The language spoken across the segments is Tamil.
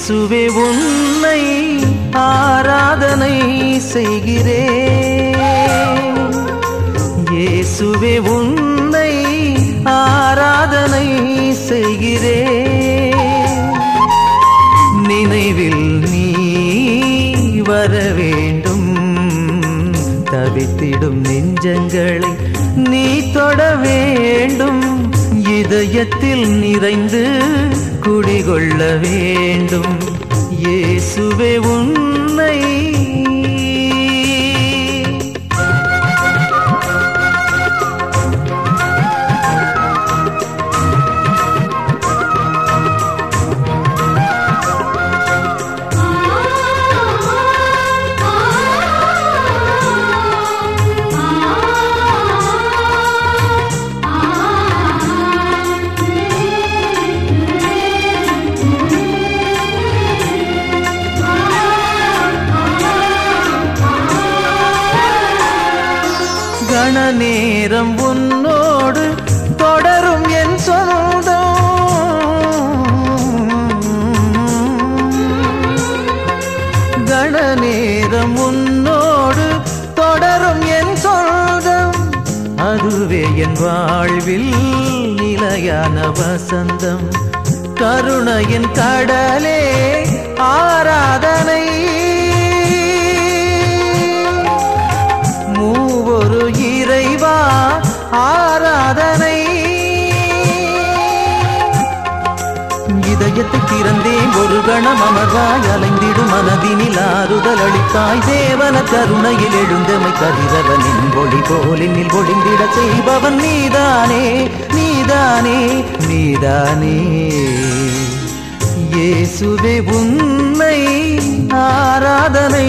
இயேசுவே உன்னை ஆராதனை செய்கிறேன் இயேசுவே உன்னை ஆராதனை செய்கிறேன் நினைவில் நீ வர வேண்டும் தவித்திடும் நெஞ்சங்களை நீ தொட வேண்டும் இதயத்தில் நிறைந்து குடிகொள்ள வேண்டும் இயேசுவே உன்னை கண நேரம் உன்னோடு தொடரும் என் சொந்தம் கண நேரம் உன்னோடு தொடரும் என் சொந்தம் அதுவே என் வாழ்வில் நிலையான வசந்தம் கருணையின் கடலே ஆராதனை மூவொரு இறைவா ஆராதனை இதயத்தை திறந்தேன் ஒரு கணம் அமர்வாய் அலைந்திடும் மனதினில் ஆறுதல் அளித்தாய் தேவன கருணையில் எழுந்தமை கதிரவனின் ஒளி போலினில் ஒளிந்திட செய்பவன் நீதானே நீதானே நீதானே இயேசுவே உன்னை ஆராதனை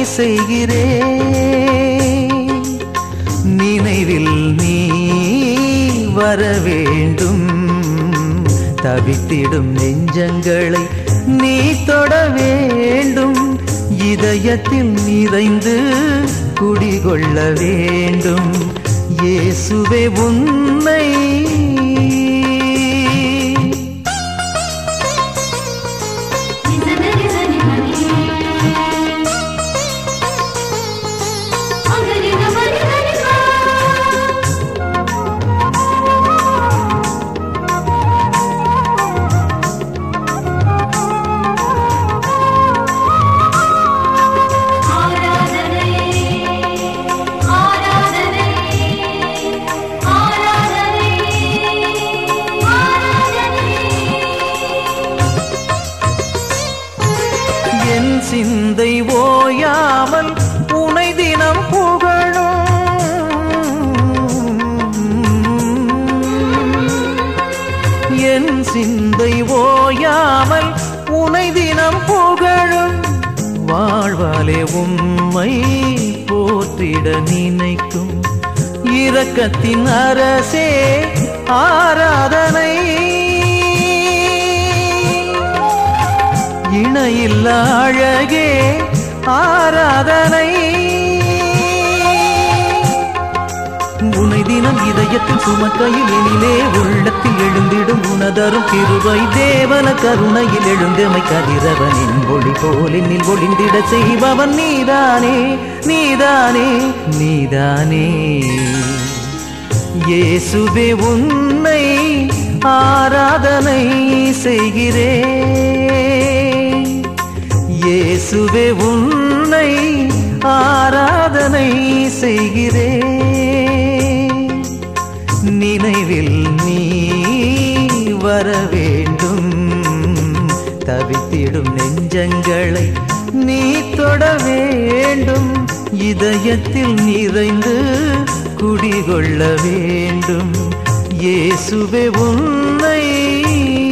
செய்கிறேன் நினைவில் நீ வர வேண்டும் தவித்திடும் நெஞ்சங்களை நீ தொட வேண்டும் இதயத்தில் நிறைந்து குடிகொள்ள வேண்டும் இயேசுவே உன்னை என் சிந்தை ஓயாமல் உனை தினம் புகழும் என் சிந்தை ஓயாமல் உனை தினம் புகழும் வாழ்வாலே உம்மை போற்றிட நினைக்கும் இரக்கத்தின் அரசே ஆராதனை இணையில்ல அழகே ஆராதனை உனை தினம் இதயத்தில் சுமக்கையில் எனிலே உள்ளத்தில் எழுந்திடும் உனதரும் கிருபை தேவன கருணையில் எழுந்தமை கதிரவனின் ஒளி போலினில் ஒளிந்திட செய்பவன் நீதானே நீதானே நீதானே இயேசுவே உன்னை ஆராதனை செய்கிறேன் இயேசுவே உன்னை ஆராதனை செய்கிறேன் நினைவில் நீ வர வேண்டும் தவித்திடும் நெஞ்சங்களை நீ தொட வேண்டும் இதயத்தில் நிறைந்து குடிகொள்ள வேண்டும் இயேசுவே உன்னை